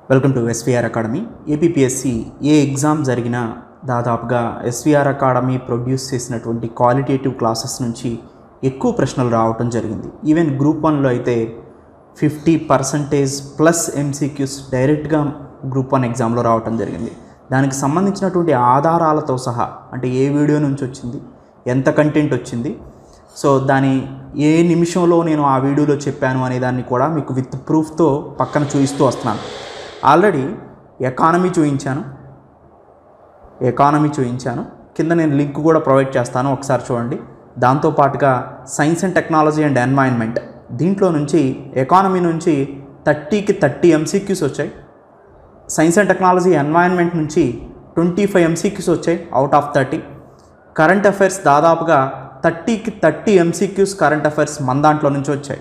welcome to SVR academy APPSC ఏ exam జరిగినా దాదాపుగా ఎస్విఆర్ అకాడమీ ప్రొడ్యూస్ చేసినటువంటి క్వాలిటేటివ్ క్లాసెస్ నుంచి ఎక్కువ ప్రశ్నలు రావటం జరిగింది ఈవెన్ గ్రూప్ వన్లో అయితే ఫిఫ్టీ పర్సంటేజ్ ప్లస్ ఎంసీక్యూస్ డైరెక్ట్గా గ్రూప్ వన్ ఎగ్జామ్లో రావటం జరిగింది దానికి సంబంధించినటువంటి ఆధారాలతో సహా అంటే ఏ వీడియో నుంచి వచ్చింది ఎంత కంటెంట్ వచ్చింది సో దాని ఏ నిమిషంలో నేను ఆ వీడియోలో చెప్పాను అనే దాన్ని కూడా మీకు విత్ ప్రూఫ్తో పక్కన చూపిస్తూ వస్తున్నాను ఆల్రెడీ ఎకానమీ చూపించాను ఎకానమీ చూపించాను కింద నేను లింక్ కూడా ప్రొవైడ్ చేస్తాను ఒకసారి చూడండి దాంతోపాటుగా science and technology and environment దీంట్లో నుంచి ఎకానమీ నుంచి థర్టీకి థర్టీ ఎంసీక్యూస్ వచ్చాయి సైన్స్ అండ్ టెక్నాలజీ ఎన్వైర్న్మెంట్ నుంచి ట్వంటీ ఫైవ్ ఎంసీక్యూస్ వచ్చాయి out of thirty current affairs దాదాపుగా థర్టీకి థర్టీ ఎంసీక్యూస్ కరెంట్ అఫైర్స్ మన దాంట్లో నుంచి వచ్చాయి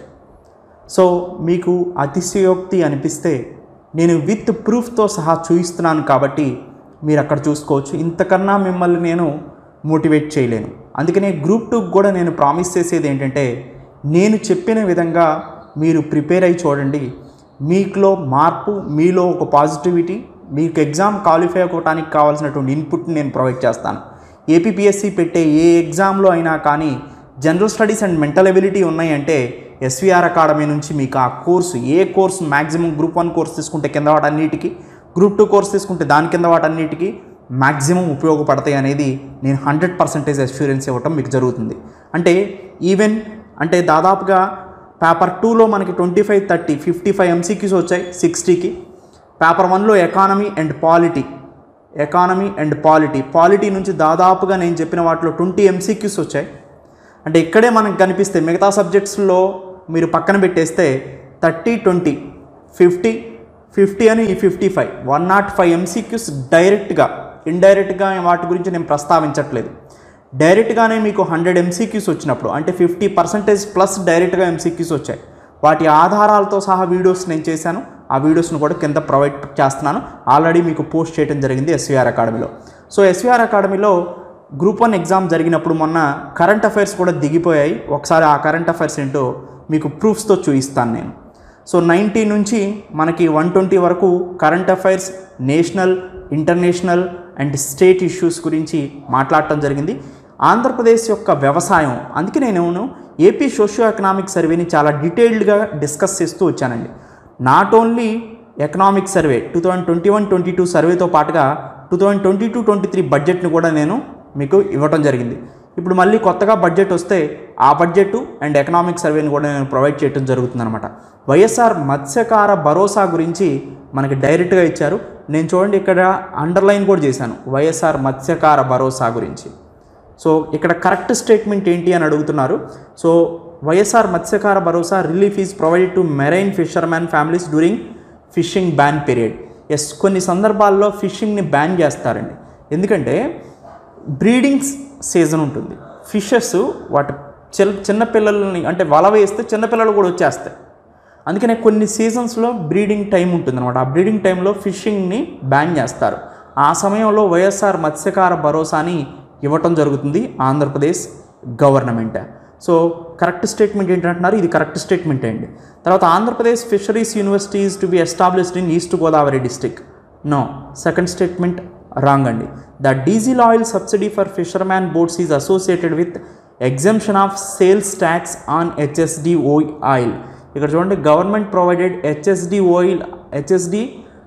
సో మీకు అతిశయోక్తి అనిపిస్తే నేను విత్ ప్రూఫ్తో సహా చూపిస్తున్నాను కాబట్టి మీరు అక్కడ చూసుకోవచ్చు ఇంతకన్నా మిమ్మల్ని నేను మోటివేట్ చేయలేను అందుకనే గ్రూప్ టూకి కూడా నేను ప్రామిస్ చేసేది ఏంటంటే నేను చెప్పిన విధంగా మీరు ప్రిపేర్ అయి చూడండి మీకులో మార్పు మీలో ఒక పాజిటివిటీ మీకు ఎగ్జామ్ క్వాలిఫై అవ్వడానికి కావాల్సినటువంటి ఇన్పుట్ని నేను ప్రొవైడ్ చేస్తాను ఏపీపీఎస్సి పెట్టే ఏ ఎగ్జామ్లో అయినా కానీ general studies and mental ability ఉన్నాయంటే ఎస్విఆర్ అకాడమీ నుంచి మీకు ఆ కోర్సు ఏ course maximum group one course తీసుకుంటే కింద వాటన్నిటికీ గ్రూప్ టూ కోర్స్ తీసుకుంటే దాని కింద వాటన్నిటికీ మ్యాక్సిమం ఉపయోగపడతాయి అనేది నేను హండ్రెడ్ పర్సెంటేజ్ అష్యూరెన్స్ ఇవ్వటం మీకు జరుగుతుంది అంటే ఈవెన్ అంటే దాదాపుగా పేపర్ టూలో మనకి twenty five thirty fifty five MCQs వచ్చాయి సిక్స్టీకి పేపర్ వన్లో economy and polity economy and polity polity నుంచి దాదాపుగా నేను చెప్పిన వాటిలో ట్వంటీ ఎంసీక్యూస్ వచ్చాయి అంటే ఇక్కడే మనకు కనిపిస్తే మిగతా సబ్జెక్ట్స్లో మీరు పక్కన పెట్టేస్తే థర్టీ ట్వంటీ ఫిఫ్టీ ఫిఫ్టీ అని ఈ fifty five one not five MCQs డైరెక్ట్గా ఇండైరెక్ట్గా వాటి గురించి నేను ప్రస్తావించట్లేదు డైరెక్ట్గానే మీకు హండ్రెడ్ ఎంసీక్యూస్ వచ్చినప్పుడు అంటే ఫిఫ్టీ పర్సెంటేజ్ ప్లస్ డైరెక్ట్గా ఎంసీక్యూస్ వచ్చాయి వాటి ఆధారాలతో సహా వీడియోస్ నేను చేశాను ఆ వీడియోస్ను కూడా కింద ప్రొవైడ్ చేస్తున్నాను ఆల్రెడీ మీకు పోస్ట్ చేయడం జరిగింది ఎస్వీఆర్ అకాడమీలో సో ఎస్వీఆర్ అకాడమీలో గ్రూప్ వన్ ఎగ్జామ్ జరిగినప్పుడు మొన్న కరెంట్ అఫైర్స్ కూడా దిగిపోయాయి ఒకసారి ఆ కరెంట్ అఫైర్స్ ఏంటో మీకు ప్రూఫ్స్తో చూపిస్తాను నేను సో నైంటీ నుంచి మనకి వన్ ట్వంటీ వరకు current affairs national international and state issues గురించి మాట్లాడటం జరిగింది ఆంధ్రప్రదేశ్ యొక్క వ్యవసాయం అందుకే నేను ఏపీ సోషియో ఎకనామిక్ సర్వేని చాలా డీటెయిల్డ్గా డిస్కస్ చేస్తూ వచ్చానండి not only economic survey two thousand twenty one twenty two సర్వేతో పాటుగా two thousand twenty two twenty three బడ్జెట్ని కూడా నేను మీకు ఇవ్వటం జరిగింది ఇప్పుడు మళ్ళీ కొత్తగా బడ్జెట్ వస్తే ఆ బడ్జెట్ అండ్ ఎకనామిక్ సర్వేని కూడా నేను ప్రొవైడ్ చేయడం జరుగుతుందన్నమాట వైఎస్ఆర్ మత్స్యకార భరోసా గురించి మనకి డైరెక్ట్గా ఇచ్చారు నేను చూడండి ఇక్కడ అండర్లైన్ కూడా చేశాను వైఎస్ఆర్ మత్స్యకార భరోసా గురించి సో ఇక్కడ కరెక్ట్ స్టేట్మెంట్ ఏంటి అని అడుగుతున్నారు so YSR Matsyakara Bharosa relief is provided to marine fisherman families during fishing ban period yes కొన్ని సందర్భాల్లో ఫిషింగ్ని బ్యాన్ చేస్తారండి ఎందుకంటే బ్రీడింగ్ సీజన్ ఉంటుంది ఫిషెస్ వాటి చిల్ చిన్నపిల్లల్ని అంటే వల వేస్తే చిన్నపిల్లలు కూడా వచ్చేస్తాయి అందుకనే కొన్ని సీజన్స్లో బ్రీడింగ్ టైం ఉంటుంది అనమాట ఆ బ్రీడింగ్ టైంలో ఫిషింగ్ని బ్యాన్ చేస్తారు ఆ సమయంలో వైఎస్ఆర్ మత్స్యకార భరోసాని ఇవ్వటం జరుగుతుంది Andhra Pradesh government so correct statement ఏంటంటున్నారు ఇది కరెక్ట్ స్టేట్మెంట్ అండి తర్వాత Andhra Pradesh fisheries universities to be established in East Godavari district no second statement wrong అండి the diesel oil subsidy for fisherman boats is associated with exemption of sales tax on HSD ఓ oil ఇక్కడ చూడండి government provided HSD oil HSD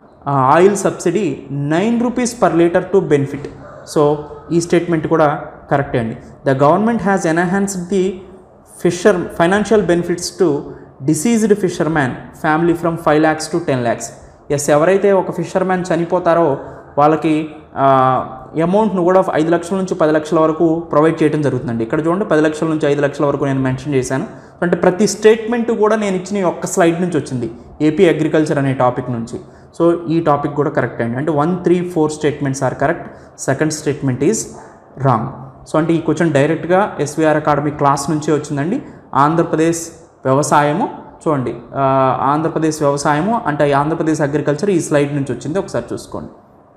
oil subsidy nine rupees per litre to benefit so ఈ statement కూడా కరెక్టే అండి the government has enhanced the fisher financial benefits to deceased fisherman family from five lakhs to ten lakhs yes ఎవరైతే ఒక fisherman చనిపోతారో వాళ్ళకి అమౌంట్ను కూడా ఐదు లక్షల నుంచి పది లక్షల వరకు ప్రొవైడ్ చేయడం జరుగుతుందండి ఇక్కడ చూడండి పది లక్షల నుంచి ఐదు లక్షల వరకు నేను మెన్షన్ చేశాను అంటే ప్రతి స్టేట్మెంట్ కూడా నేను ఇచ్చిన ఈ ఒక్క స్లైడ్ నుంచి వచ్చింది ఏపీ అగ్రికల్చర్ అనే టాపిక్ నుంచి సో ఈ టాపిక్ కూడా కరెక్ట్ అండి అంటే one three four statements are correct second statement is wrong so అంటే ఈ క్వశ్చన్ డైరెక్ట్గా ఎస్విఆర్ అకాడమీ క్లాస్ నుంచే వచ్చిందండి ఆంధ్రప్రదేశ్ వ్యవసాయము చూడండి ఆంధ్రప్రదేశ్ వ్యవసాయము అంటే ఆంధ్రప్రదేశ్ అగ్రికల్చర్ ఈ స్లైడ్ నుంచి వచ్చింది ఒకసారి చూసుకోండి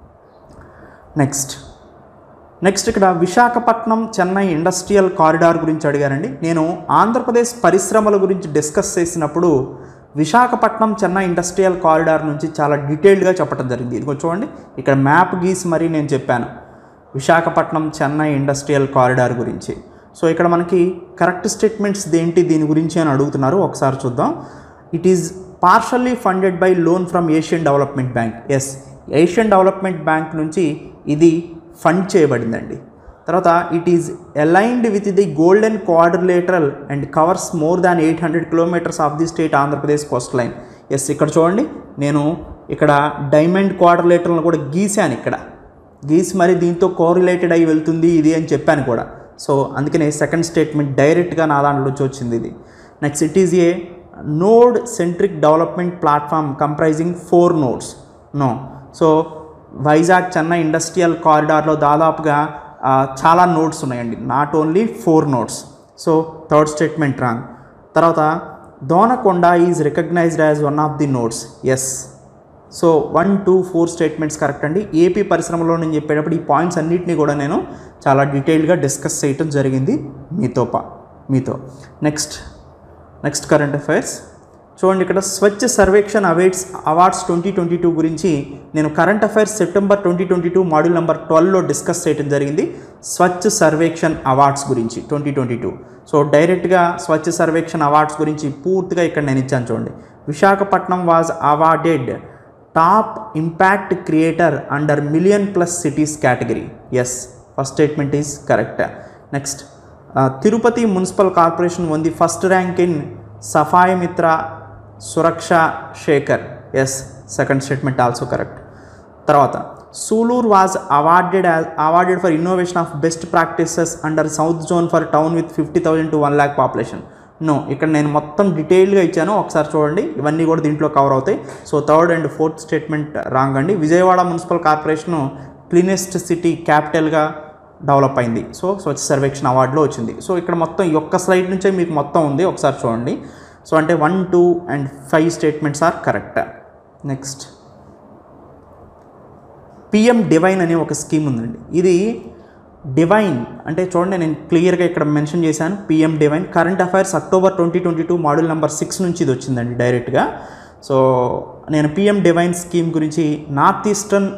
నెక్స్ట్ నెక్స్ట్ ఇక్కడ విశాఖపట్నం చెన్నై ఇండస్ట్రియల్ కారిడార్ గురించి అడిగారండి నేను ఆంధ్రప్రదేశ్ పరిశ్రమల గురించి డిస్కస్ చేసినప్పుడు విశాఖపట్నం చెన్నై ఇండస్ట్రియల్ కారిడార్ నుంచి చాలా డీటెయిల్డ్గా చెప్పడం జరిగింది ఇదిగో చూడండి ఇక్కడ మ్యాప్ గీసి మరీ నేను చెప్పాను విశాఖపట్నం చెన్నై ఇండస్ట్రియల్ కారిడార్ గురించి సో ఇక్కడ మనకి కరెక్ట్ స్టేట్మెంట్స్ దేంటి దీని గురించి అని అడుగుతున్నారు ఒకసారి చూద్దాం it is partially funded by loan from Asian development bank yes Asian development bank నుంచి ఇది ఫండ్ చేయబడిందండి తర్వాత it is aligned with the golden quadrilateral and covers more than eight hundred kilometres of the state Andhra Pradesh coast line yes ఇక్కడ చూడండి నేను ఇక్కడ diamond క్వాడ్రిలేటరల్ని కూడా గీశాను ఇక్కడ గీసి మరి దీంతో కోరిలేటెడ్ అయి వెళ్తుంది ఇది అని చెప్పాను కూడా సో అందుకనే సెకండ్ స్టేట్మెంట్ డైరెక్ట్గా నా దాంట్లో నుంచి వచ్చింది ఇది next it is a node centric development platform comprising four nodes no so Vizag Chennai industrial కారిడార్లో దాదాపుగా ఆ, చాలా నోట్స్ ఉన్నాయండి not only four notes so third statement wrong తర్వాత Donakonda is recognised as one of the notes yes so one two four statements correct అండి AP పరిశ్రమలో నేను చెప్పేటప్పుడు ఈ పాయింట్స్ అన్నిటినీ కూడా నేను చాలా డీటెయిల్గా డిస్కస్ చేయటం జరిగింది మీతో పా మీతో నెక్స్ట్ నెక్స్ట్ కరెంట్ అఫైర్స్ చూడండి ఇక్కడ స్వచ్ఛ సర్వేక్షణ్ అవేట్స్ అవార్డ్స్ ట్వంటీ ట్వంటీ టూ గురించి నేను current affairs September twenty twenty two module number ట్వెల్వ్లో డిస్కస్ చేయడం జరిగింది స్వచ్ఛ సర్వేక్షణ్ అవార్డ్స్ గురించి ట్వంటీ ట్వంటీ టూ సో డైరెక్ట్గా స్వచ్ఛ సర్వేక్షణ్ అవార్డ్స్ గురించి పూర్తిగా ఇక్కడ నేను ఇచ్చాను చూడండి Visakhapatnam was awarded top impact creator under million plus cities category yes first statement is correct next Tirupati municipal corporation won the first rank in Safai Mitra Suraksha శేఖర్ yes second statement also correct తర్వాత Sulur was awarded awarded for innovation of best practices under south zone for town with fifty thousand to one lakh population no ఇక్కడ నేను మొత్తం డీటెయిల్గా ఇచ్చాను ఒకసారి చూడండి ఇవన్నీ కూడా దీంట్లో కవర్ అవుతాయి so third and fourth statement wrong అండి Vijayawada municipal corporation cleanest city క్యాపిటల్గా డెవలప్ అయింది సో స్వచ్ఛ సర్వేక్షణ అవార్డులో వచ్చింది సో ఇక్కడ మొత్తం ఈ ఒక్క స్లైడ్ నుంచే మీకు మొత్తం ఉంది ఒకసారి చూడండి సో అంటే one two and five statements are correct next PM DevINE అనే ఒక స్కీమ్ ఉందండి ఇది డివైన్ అంటే చూడండి నేను క్లియర్గా ఇక్కడ మెన్షన్ చేశాను PM DevINE current affairs October twenty twenty two module number six నుంచి ఇది వచ్చిందండి డైరెక్ట్గా సో నేను పిఎం డివైన్ స్కీమ్ గురించి నార్త్ ఈస్టర్న్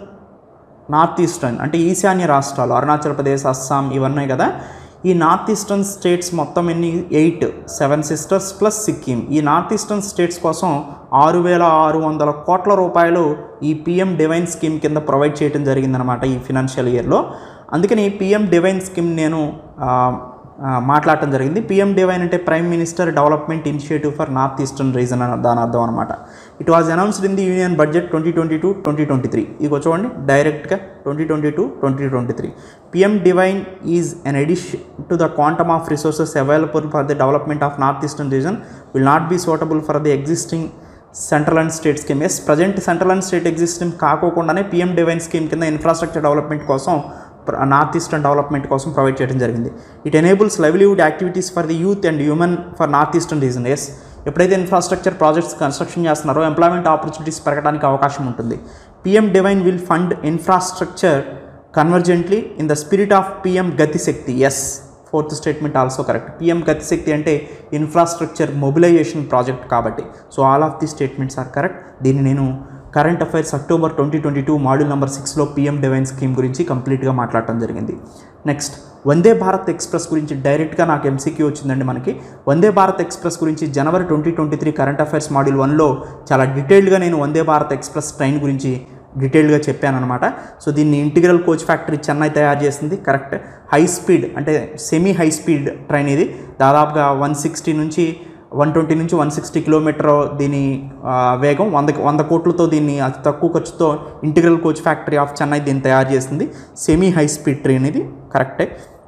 నార్త్ ఈస్టర్న్ అంటే ఈశాన్య రాష్ట్రాలు అరుణాచల్ ప్రదేశ్ అస్సాం ఇవన్నీ కదా ఈ నార్త్ ఈస్టర్న్ స్టేట్స్ మొత్తం ఎన్ని eight seven sisters plus Sikkim ఈ నార్త్ ఈస్టర్న్ స్టేట్స్ కోసం ఆరు వేల ఆరు వందల కోట్ల రూపాయలు ఈ పిఎం డివైన్ స్కీమ్ కింద ప్రొవైడ్ చేయడం జరిగిందనమాట ఈ ఫినాన్షియల్ ఇయర్లో అందుకని పిఎం డివైన్ స్కీమ్ నేను ఆ, ఆ, మాట్లాడటం జరిగింది పిఎం డివైన్ అంటే prime minister development initiative for north eastern region అని దాని అర్థం అనమాట it was announced in the union budget twenty twenty two twenty twenty three ఇదిగో చూడండి డైరెక్ట్గా twenty twenty two twenty twenty three PM DevINE is an addition to the quantum of resources available for the development of north eastern region will not be suitable for the existing central and state scheme yes present central and state existing కాకోకుండానే PM DevINE scheme కింద infrastructure development కోసం north eastern development కోసం provide చేయడం జరిగింది it enables livelihood activities for the youth and human for north eastern region yes ఎప్పుడైతే infrastructure projects construction చేస్తున్నారో employment opportunities పెరగడానికి అవకాశం ఉంటుంది PM DevINE will fund infrastructure convergently in the spirit of PM Gati Shakti yes fourth statement also correct PM Gati Shakti అంటే infrastructure mobilisation project కాబట్టి so all of the statements are correct దీన్ని నేను current affairs October twenty twenty two module number సిక్స్లో PM DevINE scheme గురించి కంప్లీట్గా మాట్లాడటం జరిగింది next వందే Bharat express గురించి డైరెక్ట్గా నాకు ఎంసీక్యూ వచ్చిందండి మనకి వందే భారత్ ఎక్స్ప్రెస్ గురించి జనవరి twenty twenty three current affairs module వన్లో చాలా డీటెయిల్డ్గా నేను వందే భారత్ ఎక్స్ప్రెస్ ట్రైన్ గురించి డీటెయిల్గా చెప్పాను అనమాట సో దీన్ని ఇంటిగ్రల్ కోచ్ ఫ్యాక్టరీ చెన్నై తయారు చేసింది కరెక్ట్ హై స్పీడ్ అంటే సెమీ హై స్పీడ్ ట్రైన్ ఇది దాదాపుగా వన్ సిక్స్టీ నుంచి వన్ ట్వంటీ నుంచి వన్ సిక్స్టీ కిలోమీటర్ దీని ఆ, వేగం వంద వంద కోట్లతో దీన్ని అతి తక్కువ ఖర్చుతో integral coach factory of Chennai దీన్ని తయారు చేసింది సెమీ హై స్పీడ్ ట్రైన్ ఇది కరెక్టే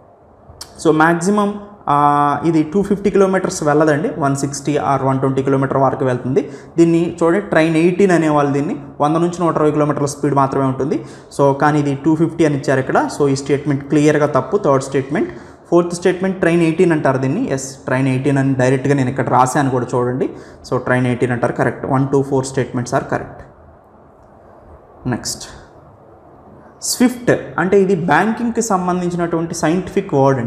సో మ్యాక్సిమం ఇది టూ ఫిఫ్టీ కిలోమీటర్స్ వెళ్ళదండి one sixty or one twenty kilometre వరకు వెళ్తుంది దీన్ని చూడండి ట్రైన్ ఎయిటీన్ అనేవాళ్ళు దీన్ని వంద నుంచి నూట ఇరవై కిలోమీటర్ల స్పీడ్ మాత్రమే ఉంటుంది సో కానీ ఇది టూ ఫిఫ్టీ అని ఇచ్చారు ఇక్కడ సో ఈ స్టేట్మెంట్ క్లియర్గా తప్పు third statement fourth statement train eighteen అంటారు దీన్ని ఎస్ ట్రైన్ ఎయిటీన్ అని డైరెక్ట్గా నేను ఇక్కడ రాశాను కూడా చూడండి సో ట్రైన్ ఎయిటీన్ అంటారు correct one two four statements are correct next SWIFT అంటే ఇది బ్యాంకింగ్కి సంబంధించినటువంటి సైంటిఫిక్ వర్డ్ అండి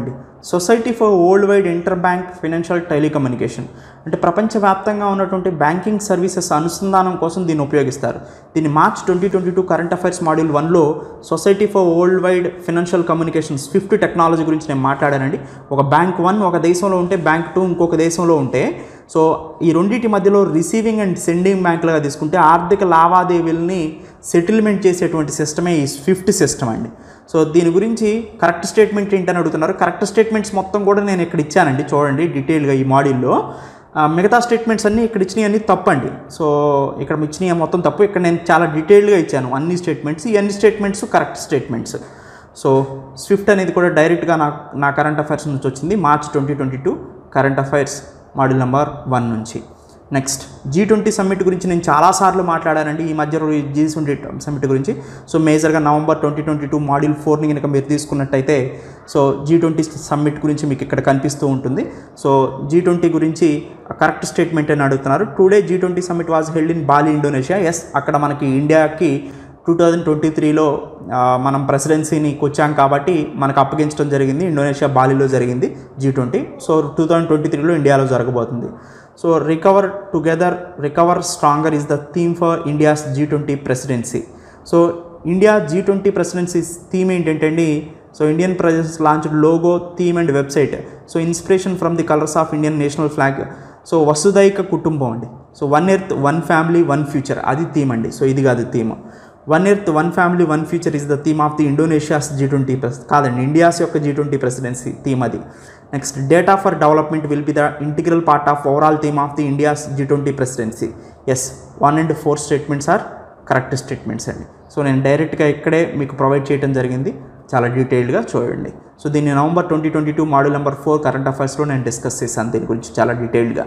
society for world wide inter bank financial telecommunication అంటే ప్రపంచవ్యాప్తంగా ఉన్నటువంటి బ్యాంకింగ్ సర్వీసెస్ అనుసంధానం కోసం దీన్ని ఉపయోగిస్తారు దీన్ని March twenty twenty two current affairs module వన్లో society for world wide financial communications fifth technology గురించి నేను మాట్లాడానండి ఒక బ్యాంక్ వన్ ఒక దేశంలో ఉంటే బ్యాంక్ టూ ఇంకొక దేశంలో ఉంటే సో ఈ రెండింటి మధ్యలో రిసీవింగ్ అండ్ సెండింగ్ బ్యాంకులుగా తీసుకుంటే ఆర్థిక లావాదేవీలని సెటిల్మెంట్ చేసేటువంటి సిస్టమే ఈ స్విఫ్ట్ సిస్టమ్ అండి సో దీని గురించి కరెక్ట్ స్టేట్మెంట్ ఏంటని అడుగుతున్నారు కరెక్ట్ స్టేట్మెంట్స్ మొత్తం కూడా నేను ఇక్కడ ఇచ్చానండి చూడండి డీటెయిల్గా ఈ మాడ్యూల్లో ఆ, మిగతా స్టేట్మెంట్స్ అన్నీ ఇక్కడ ఇచ్చినవి అన్నీ తప్పండి సో ఇక్కడ ఇచ్చినవి మొత్తం తప్పు ఇక్కడ నేను చాలా డీటెయిల్గా ఇచ్చాను అన్ని స్టేట్మెంట్స్ ఈ అన్ని statements correct statements so SWIFT అనేది కూడా డైరెక్ట్గా నా నా కరెంట్ అఫైర్స్ నుంచి వచ్చింది March twenty twenty two current affairs module number one నుంచి నెక్స్ట్ జీ ట్వంటీ సమ్మిట్ గురించి నేను చాలాసార్లు మాట్లాడానండి ఈ మధ్య జీ ట్వంటీ సమ్మిట్ గురించి సో మేజర్గా November twenty twenty two module ఫోర్ని కనుక మీరు తీసుకున్నట్టయితే సో జీ ట్వంటీ సమ్మిట్ గురించి మీకు ఇక్కడ కనిపిస్తూ ఉంటుంది సో జీ ట్వంటీ గురించి కరెక్ట్ స్టేట్మెంట్ అని అడుగుతున్నారు today G twenty summit was held in Bali Indonesia yes అక్కడ మనకి ఇండియాకి టూ థౌజండ్ ట్వంటీ త్రీలో మనం ప్రెసిడెన్సీని వచ్చాం కాబట్టి మనకు అప్పగించడం జరిగింది ఇండోనేషియా బాలిలో జరిగింది G twenty so two thousand twenty త్రీలో ఇండియాలో జరగబోతుంది so recover together recover stronger is the theme for India's G twenty presidency so India G twenty presidency theme ఏంటంటే so Indian presence launch logo theme and website so inspiration from the colours of Indian national flag so వసుదైక కుటుంబం అండి so one earth one family one future అది theme అండి so ఇది కాదు theme one earth one family one future is the theme of the Indonesia's G twenty press కాదండి India's యొక్క G twenty presidency theme అది next data for development will be the integral part of overall theme of the India's G twenty presidency yes one and four statements are correct statements అండి so నేను డైరెక్ట్గా ఇక్కడే మీకు provide చేయడం జరిగింది చాలా డీటెయిల్డ్గా చూడండి సో దీన్ని November twenty twenty two model number four current అఫైర్స్లో నేను డిస్కస్ చేశాను దీని గురించి చాలా డీటెయిల్డ్గా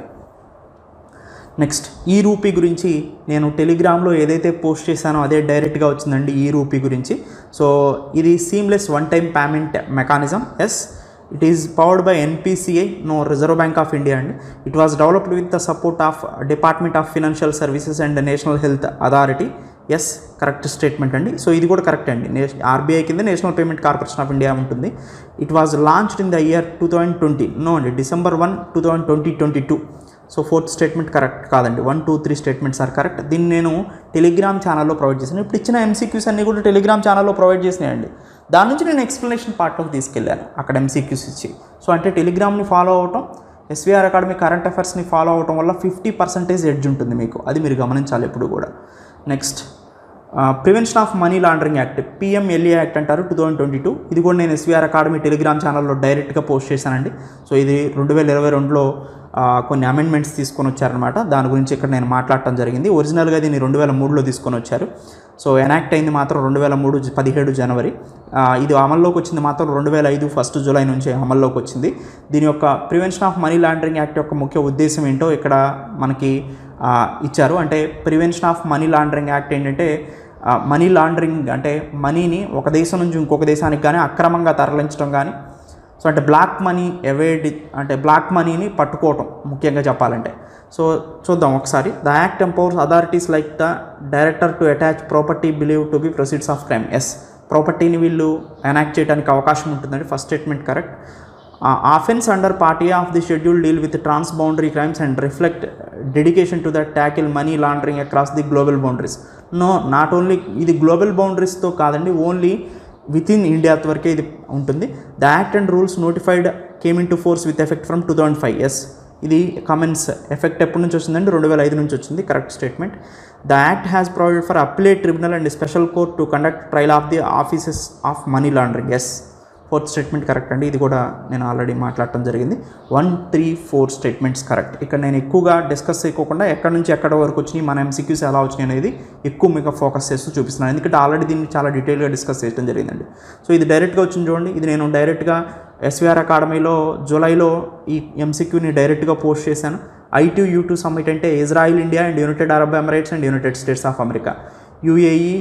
నెక్స్ట్ ఈ రూపీ గురించి నేను టెలిగ్రామ్లో ఏదైతే పోస్ట్ చేశానో అదే డైరెక్ట్గా వచ్చిందండి ఈ రూపీ గురించి సో ఇది seamless one time payment mechanism yes it is powered by NPCI no Reserve Bank of India అండి it was developed with the support of department of financial services and national health authority yes correct statement అండి so ఇది కూడా correct అండి నేష్ RBI కింద national payment corporation of India ఉంటుంది it was launched in the year two thousand twenty no అండి December one two thousand twenty twenty two so fourth statement correct కాదండి one two three statements are correct దీన్ని నేను Telegram ఛానల్లో provide చేశాను ఇప్పుడు ఇచ్చిన MCQs అన్నీ కూడా టెలిగ్రామ్ ఛానల్లో ప్రొవైడ్ చేసినాయండి దాని నుంచి నేను ఎక్స్ప్లెనేషన్ పార్ట్లోకి తీసుకెళ్ళాను అక్కడ ఎంసీక్యూస్ ఇచ్చి సో అంటే టెలిగ్రామ్ని ఫాలో అవటం ఎస్వీఆర్ అకాడమీ కరెంట్ అఫైర్స్ని ఫాలో అవటం వల్ల ఫిఫ్టీ పర్సెంటేజ్ ఎడ్జ్ ఉంటుంది మీకు అది మీరు గమనించాలి ఎప్పుడు కూడా next prevention of money laundering act PMLA act అంటారు టూ థౌజండ్ ట్వంటీ టూ ఇది కూడా నేను ఎస్వీఆర్ అకాడమీ టెలిగ్రామ్ ఛానల్లో డైరెక్ట్గా పోస్ట్ చేశానండి సో ఇది రెండు వేల ఇరవై రెండులో ఆ, కొన్ని అమెండ్మెంట్స్ తీసుకొని వచ్చారనమాట దాని గురించి ఇక్కడ నేను మాట్లాడటం జరిగింది ఒరిజినల్గా దీన్ని రెండు వేల మూడులో తీసుకొని వచ్చారు సో ఎనాక్ట్ అయింది మాత్రం రెండు వేల మూడు పదిహేడు జనవరి ఆ, ఇది అమల్లోకి వచ్చింది మాత్రం రెండు వేల ఐదు ఫస్ట్ జూలై నుంచి అమల్లోకి వచ్చింది దీని యొక్క prevention of money laundering act యొక్క ముఖ్య ఉద్దేశం ఏంటో ఇక్కడ మనకి ఆ, ఇచ్చారు అంటే prevention of money laundering act ఏంటంటే ఆ, మనీ లాండరింగ్ అంటే మనీని ఒక దేశం నుంచి ఇంకొక దేశానికి కానీ అక్రమంగా తరలించడం కానీ సో అంటే బ్లాక్ మనీ అవేడ్ అంటే బ్లాక్ మనీని పట్టుకోవటం ముఖ్యంగా చెప్పాలంటే సో చూద్దాం ఒకసారి the act empowers authorities like the director to attach property believe to be proceeds of crime yes ప్రాపర్టీని వీళ్ళు ఎనాక్ట్ చేయడానికి అవకాశం ఉంటుందండి first statement correct offence under party of the schedule deal with trans boundary crimes and reflect dedication to the tackle money laundering across the global boundaries no not only ఇది global బౌండరీస్తో కాదండి only within India వరకే ఇది ఉంటుంది the act and rules notified came into force with effect from two thousand five yes ఇది comments effect ఎప్పటి నుంచి వచ్చిందండి రెండు వేల ఐదు నుంచి వచ్చింది correct statement the act has provided for appellate tribunal and special court to conduct trial of the offences of money laundering yes fourth statement correct అండి ఇది కూడా నేను ఆల్రెడీ మాట్లాడటం జరిగింది one three four statements correct ఇక్కడ నేను ఎక్కువగా discuss చేయకోకుండా ఎక్కడి నుంచి ఎక్కడ వరకు వచ్చినాయి మన ఎంసీక్యూస్ ఎలా వచ్చినాయి అనేది ఎక్కువ మీకు ఫోకస్ చేస్తూ చూపిస్తున్నాను ఎందుకంటే ఆల్రెడీ దీన్ని చాలా డీటెయిల్గా డిస్కస్ చేయడం జరిగిందండి సో ఇది డైరెక్ట్గా వచ్చింది చూడండి ఇది నేను డైరెక్ట్గా ఎస్వీఆర్ అకాడమీలో జూలైలో ఈ ఎంసీక్యూని డైరెక్ట్గా పోస్ట్ చేశాను ఐటీ యూ టూ సమ్మిట్ అంటే Israel India and United Arab Emirates and United States of America UAE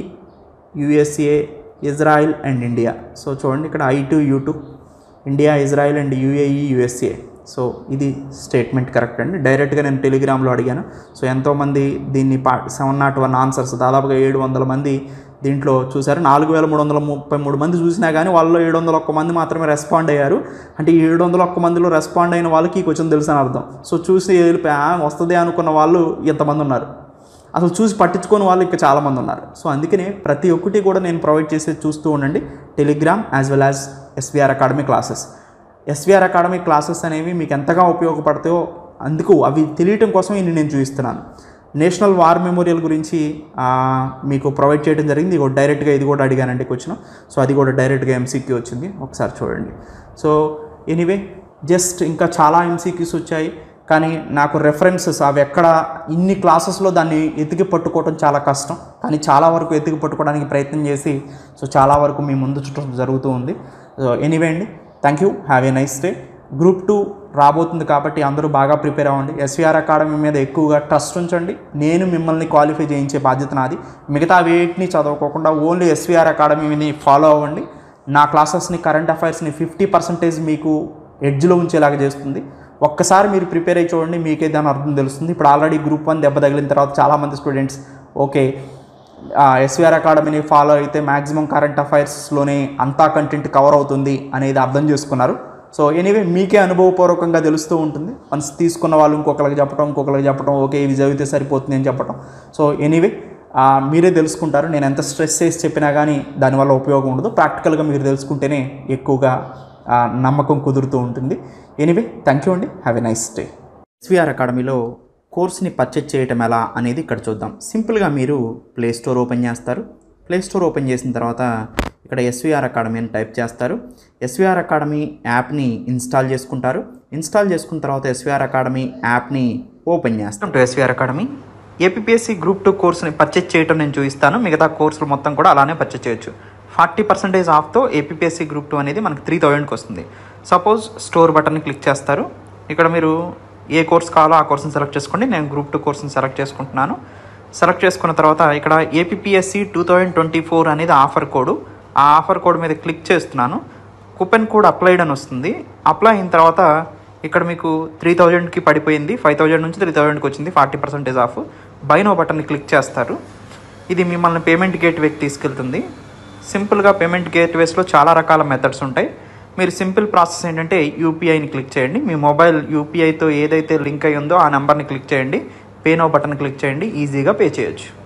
USA Israel and India so చూడండి ఇక్కడ I two U two India Israel and UAE USA so ఇది statement correct అండి డైరెక్ట్గా నేను టెలిగ్రామ్లో అడిగాను so ఎంతోమంది దీన్ని పా సెవెన్ నాట్ వన్ ఆన్సర్స్ దాదాపుగా ఏడు వందల మంది దీంట్లో చూశారు నాలుగు వేల మూడు వందల ముప్పై మూడు మంది చూసినా కానీ వాళ్ళలో ఏడు వందల ఒక్క మంది మాత్రమే రెస్పాండ్ అయ్యారు అంటే ఈ ఏడు వందల ఒక్క మందిలో రెస్పాండ్ అయిన వాళ్ళకి ఈ క్వశ్చన్ తెలుసు అని అర్థం సో చూసి వెళ్ళిపోయి "ఆ, వస్తుంది అనుకున్న వాళ్ళు ఎంతమంది ఉన్నారు అసలు చూసి పట్టించుకొని వాళ్ళు ఇంకా చాలామంది ఉన్నారు సో అందుకనే ప్రతి ఒక్కటి కూడా నేను ప్రొవైడ్ చేసేది చూస్తూ ఉండండి Telegram as well as SVR academy classes SVR academy classes అనేవి మీకు ఎంతగా ఉపయోగపడతాయో అందుకు అవి తెలియటం కోసం ఇన్ని నేను చూపిస్తున్నాను నేషనల్ వార్ మెమోరియల్ గురించి ఆ, మీకు ప్రొవైడ్ చేయడం జరిగింది ఇది కూడా డైరెక్ట్గా ఇది కూడా అడిగానండి క్వశ్చన్ సో అది కూడా డైరెక్ట్గా ఎంసీక్యూ వచ్చింది ఒకసారి చూడండి సో ఎనీవే జస్ట్ ఇంకా చాలా ఎంసీక్యూస్ వచ్చాయి కానీ నాకు రెఫరెన్సెస్ అవి ఎక్కడ ఇన్ని క్లాసెస్లో దాన్ని ఎతికి పట్టుకోవడం చాలా కష్టం కానీ చాలా వరకు ఎతికి పట్టుకోవడానికి ప్రయత్నం చేసి సో చాలా వరకు మీ ముందు చుట్టూ జరుగుతూ ఉంది సో ఎనీవే అండి thank you have a nice day group two రాబోతుంది కాబట్టి అందరూ బాగా ప్రిపేర్ అవ్వండి ఎస్వీఆర్ అకాడమీ మీద ఎక్కువగా ట్రస్ట్ ఉంచండి నేను మిమ్మల్ని క్వాలిఫై చేయించే బాధ్యత నాది మిగతా వేటిని చదవుకోకుండా ఓన్లీ ఎస్వీఆర్ అకాడమీని ఫాలో అవ్వండి నా క్లాసెస్ని కరెంట్ అఫైర్స్ని ఫిఫ్టీ పర్సెంటేజ్ మీకు ఎడ్జ్లో ఉంచేలాగా చేస్తుంది ఒక్కసారి మీరు ప్రిపేర్ అయ్యి చూడండి మీకే దాని అర్థం తెలుస్తుంది ఇప్పుడు ఆల్రెడీ గ్రూప్ వన్ దెబ్బ తగిలిన తర్వాత చాలామంది స్టూడెంట్స్ ఓకే ఎస్విఆర్ అకాడమీని ఫాలో అయితే మ్యాక్సిమం కరెంట్ అఫైర్స్లోనే అంతా కంటెంట్ కవర్ అవుతుంది అనేది అర్థం చేసుకున్నారు సో ఎనీవే మీకే అనుభవపూర్వకంగా తెలుస్తూ ఉంటుంది వన్స్ తీసుకున్న వాళ్ళు ఇంకొకరికి చెప్పడం ఇంకొకరికి చెప్పడం ఓకే ఇవి చదివితే సరిపోతుంది అని చెప్పడం సో ఎనీవే మీరే తెలుసుకుంటారు నేను ఎంత స్ట్రెస్ చేసి చెప్పినా కానీ దానివల్ల ఉపయోగం ఉండదు ప్రాక్టికల్గా మీరు తెలుసుకుంటేనే ఎక్కువగా ఆ, నమ్మకం కుదురుతూ ఉంటుంది ఎనీవే థ్యాంక్ యూ అండి have a nice day SVR అకాడమీలో కోర్స్ని పర్చేజ్ చేయటం ఎలా అనేది ఇక్కడ చూద్దాం సింపుల్గా మీరు ప్లే స్టోర్ ఓపెన్ చేస్తారు ప్లే స్టోర్ ఓపెన్ చేసిన తర్వాత ఇక్కడ ఎస్విఆర్ అకాడమీ అని టైప్ చేస్తారు ఎస్విఆర్ అకాడమీ యాప్ని ఇన్స్టాల్ చేసుకుంటారు ఇన్స్టాల్ చేసుకున్న తర్వాత ఎస్విఆర్ అకాడమీ యాప్ని ఓపెన్ చేస్తాం to SVR academy APSC group two కోర్స్ని పర్చేజ్ చేయటం నేను చూపిస్తాను మిగతా కోర్సులు మొత్తం కూడా అలానే పర్చేజ్ చేయొచ్చు ఫార్టీ పర్సెంటేజ్ ఆఫ్తో ఏపీఎస్సి గ్రూప్ టూ అనేది మనకి త్రీ థౌజండ్కి వస్తుంది సపోజ్ స్టోర్ బటన్ని క్లిక్ చేస్తారు ఇక్కడ మీరు ఏ కోర్స్ కావాలో ఆ కోర్స్ని సెలెక్ట్ చేసుకోండి నేను గ్రూప్ టూ కోర్స్ని సెలెక్ట్ చేసుకుంటున్నాను సెలెక్ట్ చేసుకున్న తర్వాత ఇక్కడ APSC two thousand twenty four అనేది ఆఫర్ కోడ్ ఆ ఆఫర్ కోడ్ మీద క్లిక్ చేస్తున్నాను కూపెన్ కోడ్ అప్లైడ్ అని వస్తుంది అప్లై అయిన తర్వాత ఇక్కడ మీకు త్రీ థౌజండ్కి పడిపోయింది ఫైవ్ థౌజండ్ నుంచి త్రీ థౌజండ్కి వచ్చింది forty percentage off buy now బటన్ని క్లిక్ చేస్తారు ఇది మిమ్మల్ని పేమెంట్ గేట్వేకి తీసుకెళ్తుంది సింపుల్గా పేమెంట్ గేట్వేస్లో చాలా రకాల మెథడ్స్ ఉంటాయి మీరు సింపుల్ ప్రాసెస్ ఏంటంటే యూపీఐని క్లిక్ చేయండి మీ మొబైల్ యూపీఐతో ఏదైతే లింక్ అయి ఉందో ఆ నెంబర్ని క్లిక్ చేయండి పే నో బటన్ క్లిక్ చేయండి ఈజీగా పే చేయొచ్చు